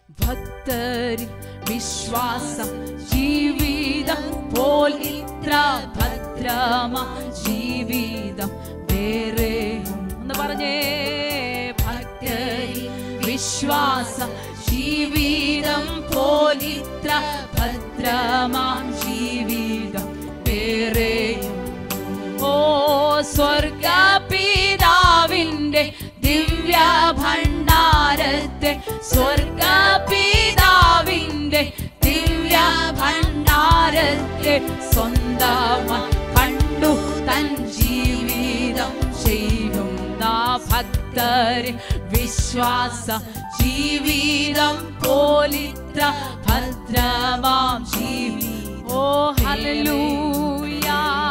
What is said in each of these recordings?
ഭക്തരിൽ വിശ്വാസം ജീവിതം പോൽ ഇത്ര ഭദ്രമാ ജീവിതം വേറെ ഒന്ന് പറഞ്ഞേ ഭക്തരിൽ വിശ്വാസം ജീവിതം പോൽ ഇത്ര ഭദ്രമാം ജീവിതം വേറെയും ഓ സ്വർഗപിതാവിന്റെ ദിവ്യ ഭണ്ഡാരത്തെ സ്വർഗപിതാവിന്റെ ദിവ്യ ഭണ്ഡാരത്തെ സ്വന്തമായി കണ്ടു തൻ ജീവിതം ചെയ്യുന്ന ഭക്തര് വിശ്വാസ ജീവിതം പോലിത്ര ഭദ്രമാം ജീവി ഓ ഹല്ലേലൂയ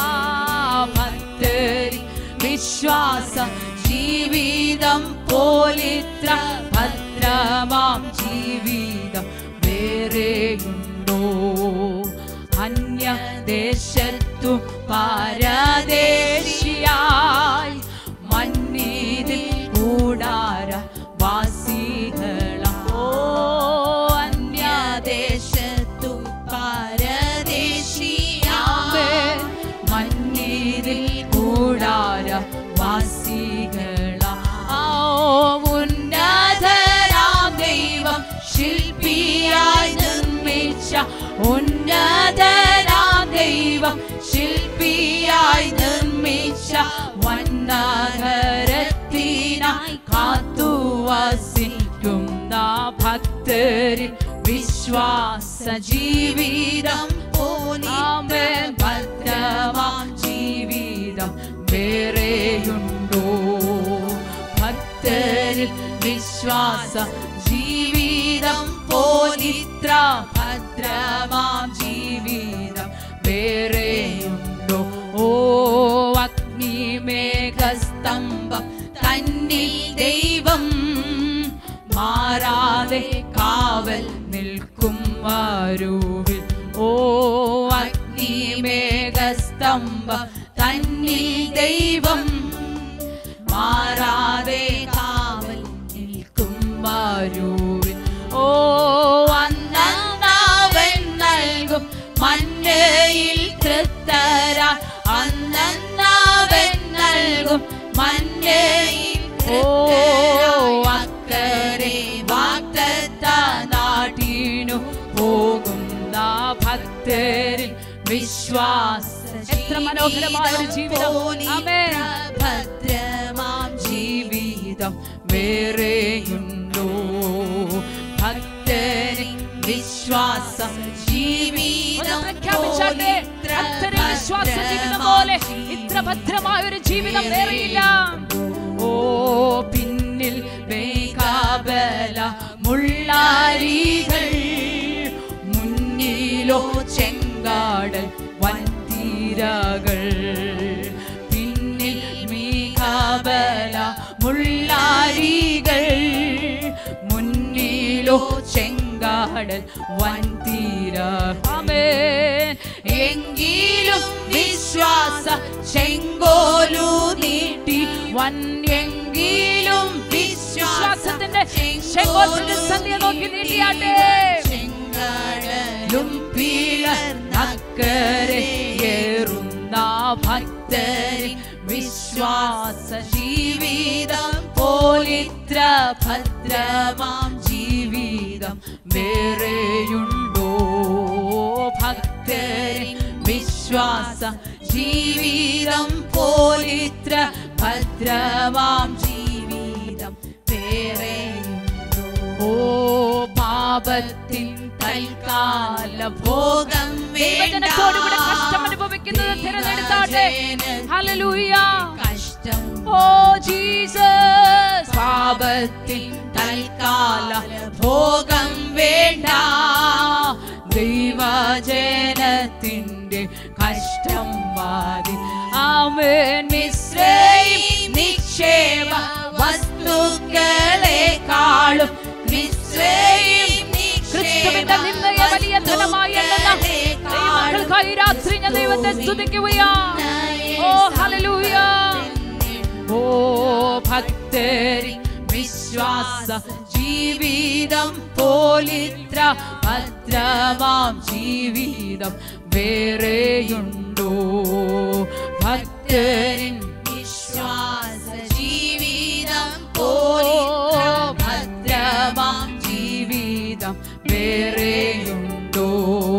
ഭക്തരി വിശ്വാസ ജീവിതം പോലിത്ര ഭദ്രമാം ജീവിതം വേറെയുണ്ടോ അന്യദേശത്തു പാരദേശിയായി മന്നീതിൽ കൂടാര വാസികളോ അന്യദേശത്തു പാരദേശിയാമേ മന്നീതിൽ കൂടാര വാസികള ഉന്നതരാം ദൈവം ശില്പിയായി നിർമ്മിച്ച ഉന്നതരാം ദൈവം ശില്പിയായി നിർമ്മിച്ച വന്നകരത്തിനായി കാത്തു വസിക്കുന്ന ഭക്തരിൽ വിശ്വാസ ജീവിതം പോലാമേൽ ഭദ്രമാം ജീവിതം വേറെയുണ്ടോ ഭക്തരിൽ വിശ്വാസ ജീവിതം പോലിത്ര ഭദ്രമാം ജീവിതം വേറെയുണ്ടോ ഓ അഗ്നിമേഘസ്തംഭം തന്നിൽ ദൈവം മാറാതെ കാവൽ നിൽക്കും വരുവിൽ ഓ അഗ്നിമേഘസ്തംഭം തന്നിൽ ദൈവം മാറാതെ കാവൽ നിൽക്കും വരുവിൽ ഓ അന്നവൻ നൽകും മന്നയിൽ തൃത്തര അന്നവൻ നൽകും മന്നയിൽ ഓ അക്കരെ വാക്തത്ത നാട്ടിനു പോകുന്ന ഭക്തരിൽ വിശ്വാസ എത്ര മനോഹരമായ ഒരു ജീവിതം ആമേൻ. ഭദ്രമാം ജീവിതം വേറെയുണ്ടോ ഭക്തരിൽ വിശ്വാസം ജീവിതം പ്രഖ്യാപിച്ചാട്ടെ ഭക്തരിൽ വിശ്വാസ ജീവിതം പോലെ ഇത്ര ഭദ്രമായ ഒരു ജീവിതം വേറെയില്ല ഓ പിന്നിൽ വേഗാബല മുള്ളാരികൾ മുന്നിലോ ചെങ്കാടൽ വൻതീരകൾ പിന്നിൽ മീകാബല മുള്ളാരികൾ മുന്നിലോ ചെങ്കാടൽ വൻതീര ആമേൻ. എങ്കിലും വിശ്വാസ ചെങ്കോലു നീട്ടി വൻ എങ്കിലും വിശ്വാസത്തിന്റെ ചെങ്കോൽ പ്രതിസന്ധിയെ നോക്കി നീട്ടിയാട്ടെ ചെങ്കടലും പിളർന്നക്കരയേറുന്ന ഭക്തരെ വിശ്വാസ ജീവിതം പോലിത്ര ഭദ്രമാം ജീവിതം വേറെയുണ്ടോ ഭക്തരെ വിശ്വാസ ജീവിതം പോലിത്ര ഭദ്രമാം ജീവിതം വേറെയുണ്ടോ ഓ പാപത്തിൻ തൽക്കാല ഭോഗം ദൈവജനത്തോടുകൂടെ കഷ്ടം അനുഭവിക്കുന്നത് തിരഞ്ഞെടുത്താട്ടെ ഹല്ലേലൂയ കഷ്ടം ഓ ജീസസ് പാപത്തിൻ തൽക്കാല ഭോഗം വേണ്ട ദൈവജനത്തിന്റെ കഷ്ടം വാതി ആമേൻ മിശ്രയും നിക്ഷേപ വസ്തുക്കളെക്കാളും മിശ്രയും ക്രിസ്തുവിന്റെ നിന്നയെ വലിയ ധനമായി എണ്ണുന്ന ദൈവമക്കൾക്കായി രാത്രി ഞാൻ ദൈവത്തെ സ്തുതിക്കുകയാ ഓ ഹല്ലേലൂയ ഓ ഭക്തരി വിശ്വാസ ജീവിതം പോൽ പോലിത്ര ഭദ്രമാം ജീവിതം വേറെയുണ്ടോ ഭക്തരിൻ വിശ്വാസ ജീവിതം പോലിത്ര ഭദ്രമാം ജീവിതം വേറെയുണ്ടോ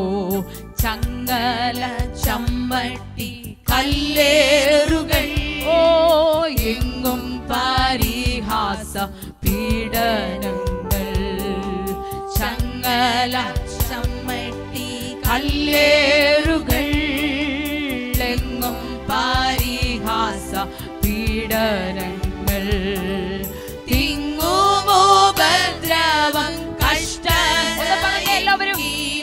ചങ്ങല ചമ്മട്ടി കല്ലേറുകൾ ഓ എങ്ങും പരിഹാസ പീഡനങ്ങൾ ചങ്ങല ചമ്മട്ടി കല്ലേറുകൾ എങ്ങും പരിഹാസ പീഡനങ്ങൾ തിങ്ങുമോപദ്രവം കഷ്ട ഒന്ന് പറഞ്ഞേ എല്ലാവരും.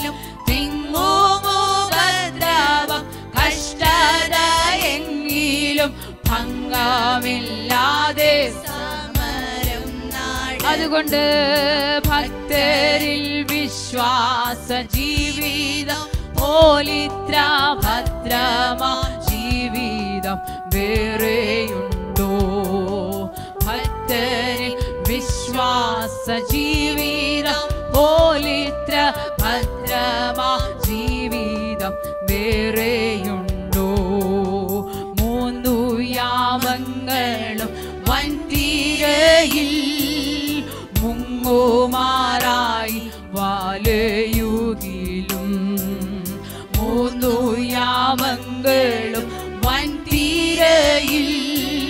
തിങ്ങുമോപദ്രവം കഷ്ടത എങ്കിലും ഭംഗമില്ലാതെ സമരം അതുകൊണ്ട് ഭക്തരിൽ വിശ്വാസ ജീവിതം പോലിത്ര ഭദ്രമാ ജീവിതം വേറെയുണ്ടോ ഭക്തരിൽ വിശ്വാസ ജീവിതം പോലിത്ര ഭദ്രമാ ജീവിതം വേറെയുണ്ടോ മൂന്നു യാമങ്ങളും വൻതീരയിൽ മുങ്ങുമാറായി വാലയുകിലും മൂന്നു യാമങ്ങളും വൻതീരയിൽ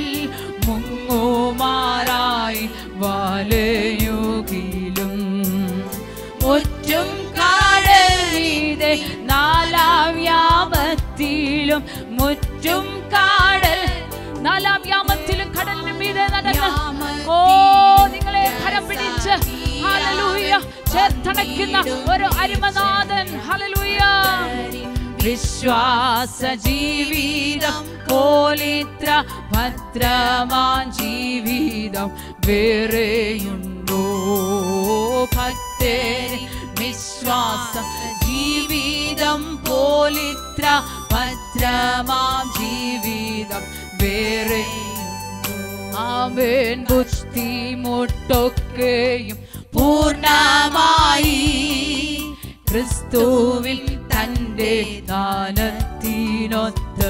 മുങ്ങുമാറായി വാലയുകിലും മുറ്റും കാടലിതെ നാലാം യാമത്തിലും മുറ്റും കാടൽ നാലാം യാമത്തിലും കടലിന് മീതെ നടന്ന് ഓ നിങ്ങളെ കരം പിടിച്ച് ഹല്ലേലൂയ ചേർത്തണയ്ക്കുന്ന ഒരു അരുമനാഥൻ ഹല്ലേലൂയ വിശ്വാസ ജീവിതം പോലിത്ര ഭദ്രമാൻ ജീവിതം വേറെയുണ്ടോ ഭക്തരെ വിശ്വാസ ജീവിതം പോലിത്ര ഭദ്രമാം ജീവിതം വേറെ ആമേൻ ബുദ്ധിമുട്ടൊക്കെയും പൂർണ്ണമായി ക്രിസ്തുവിൽ തന്റെ ദാനത്തിനൊത്ത്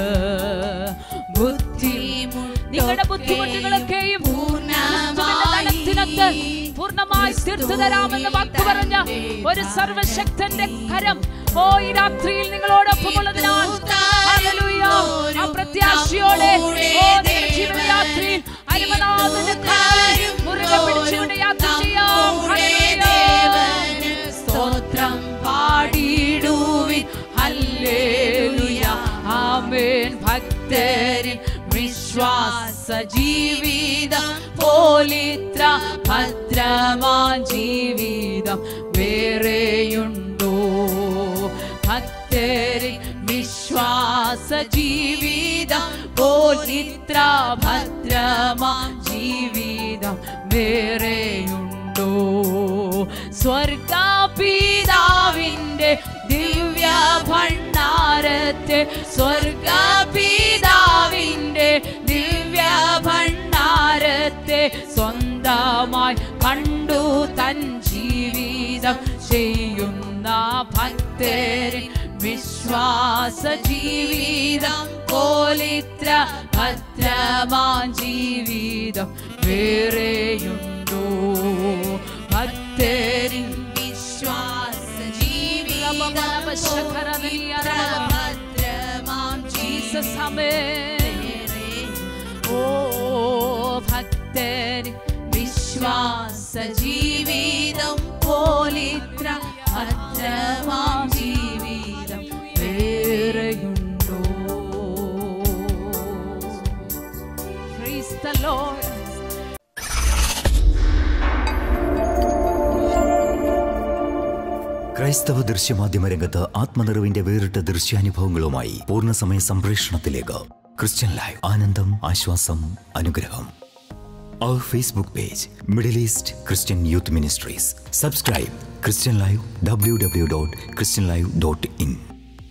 നിങ്ങളുടെ ബുദ്ധിമുട്ടുകളൊക്കെയും ധനത്തിനൊത്ത് പൂർണ്ണമായി തീർത്തു തരാമെന്ന് വാക്ക് പറഞ്ഞ ഒരു സർവശക്തന്റെ കരം ഓ ഈ രാത്രിയിൽ നിങ്ങളോടൊപ്പമുള്ളതിനാൽ ഹല്ലേലൂയ. ആ പ്രത്യാശയോടെ ഓ നിങ്ങളുടെ ജീവിതയാത്രയിൽ അരുമനാഥന്റെ കാലിൽ മുറുകെ പിടിച്ചുകൊണ്ട് യാത്ര ചെയ്യാം ഹല്ലേലൂയ. സ്തോത്രം പാടിടുവിൻ ഹല്ലേലൂയ ആമേൻ ഭക്തരിൻ വിശ്വാസ ജീവിതം പോലിത്ര ഭദ്രമാ ജീവിതം വേറെയുണ്ടോ ഭക്തരിൻ വിശ്വാസ ജീവിതം പോലിത്ര ഭദ്രമാ ജീവിതം വേറെയുണ്ടോ സ്വർഗപിതാവിന്റെ ദിവ്യ ഭണ്ഡാരത്തെ സ്വർഗപിതാവിന്റെ ദിവ്യ ഭണ്ഡാരത്തെ സ്വന്തമായി കണ്ടു തൻ ജീവിതം ചെയ്യുന്ന ഭക്തരിൻ വിശ്വാസ ജീവിതം പോലിത്ര ഭദ്രമാ ജീവിതം വേറെയുണ്ടോ ഭക്തരിൻ വിശ്വാസ ജീവിതം ഭദ്രമാം ജീസസ് ആമേൻ. ഓ ഭക്തരിൻ വിശ്വാസ ജീവിതം പോലിത്ര ഭദ്രമാം ജീവിതം വേറെയുണ്ടോ Praise the Lord. ക്രൈസ്തവ ദൃശ്യമാധ്യമ രംഗത്ത് ആത്മനിറവിന്റെ വേറിട്ട ദൃശ്യാനുഭവങ്ങളുമായി പൂർണ്ണസമയ സംപ്രേഷണത്തിലേക്ക് ക്രിസ്ത്യൻ ലൈവ് ആനന്ദം ആശ്വാസം അനുഗ്രഹം അവർ Facebook page Middle East Christian youth ministries subscribe Christian live W W dot Christian live dot in